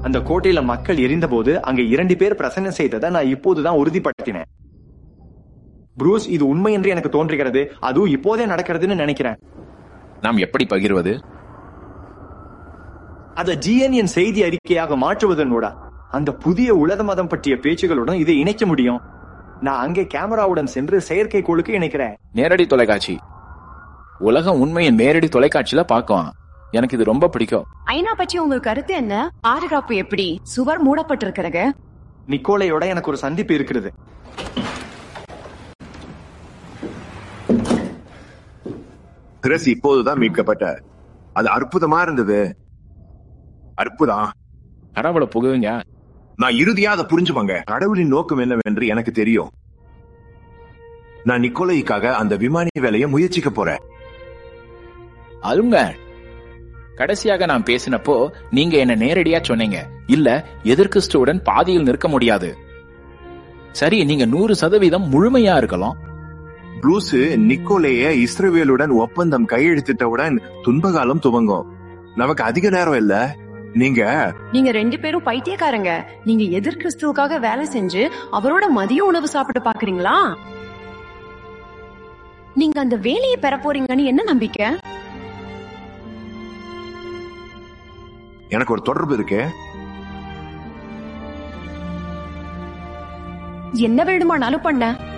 அந்த கோட்டையில மக்கள் எரிந்தபோது அங்க இரண்டு பேர் பிரசன்னம் செய்ததை நான் இப்போதுதான் உறுதிப்படுத்தினேன் ப்ரூஸ் இது உண்மை என்று எனக்கு தோன்றுகிறது அதுவும் இப்போதே நடக்கிறதுன்னு நினைக்கிறேன் நாம் எப்படி பகிர்வது அதை ஜிஎன்என் செய்தி அறிக்கையாக மாற்றுவதனோட அந்த புதிய உலக மதம் பற்றிய பேச்சுகளுடன் இதை இணைக்க முடியும் நான் அங்கே கேமராவுடன் சென்று செயற்கைக்கோளுக்கு இணைக்கிறேன் நேரடி தொலைக்காட்சி உலகம் உண்மையின் நேரடி தொலைக்காட்சியில பார்க்கலாம் எனக்கு இது ரொம்ப பிடிக்கும் ஐநா பற்றி உங்க கருத்து என்ன பாதுகாப்பு எப்படி சுவர் மூடப்பட்டிருக்கிறது நிக்கோலையோட எனக்கு ஒரு சந்திப்பு இருக்கிறது திரஸ் இப்போதுதான் மீட்கப்பட்ட அது அற்புதமா இருந்தது அற்புதம் கடவுளை புகுவீங்க நான் இறுதியா அதை புரிஞ்சுவாங்க கடவுளின் நோக்கம் என்னவென்று எனக்கு தெரியும் நான் நிக்கோலைக்காக அந்த விமானி வேலையை முயற்சிக்க போறேன் அருங்க கடைசியாக நான் பேசினப்போ நீங்க என்ன நேரடியா சொன்னீங்க இல்ல எதிர்கிறிஸ்துவுடன் பாதியில் நிற்க முடியாது சரி நீங்க நூறு சதவீதம் முழுமையா இருக்கலாம் ப்ளூஸ் நிக்கோலைய இஸ்ரவேலுடன் ஒப்பந்தம் கையெழுத்திட்டவுடன் துன்பகாலம் துவங்கும் நமக்கு அதிக நேரம் இல்ல நீங்க நீங்க ரெண்டு பேரும் பைத்தியக்காரங்க நீங்க எதிர் கிறிஸ்துவுக்காக வேலை செஞ்சு அவரோட மதிய உணவு சாப்பிட்டு பாக்குறீங்களா நீங்க அந்த வேலையை பெற போறீங்கன்னு என்ன நம்பிக்கை எனக்கு ஒரு தொடர்பு இருக்கு என்ன வேண்டுமானாலும் பண்ண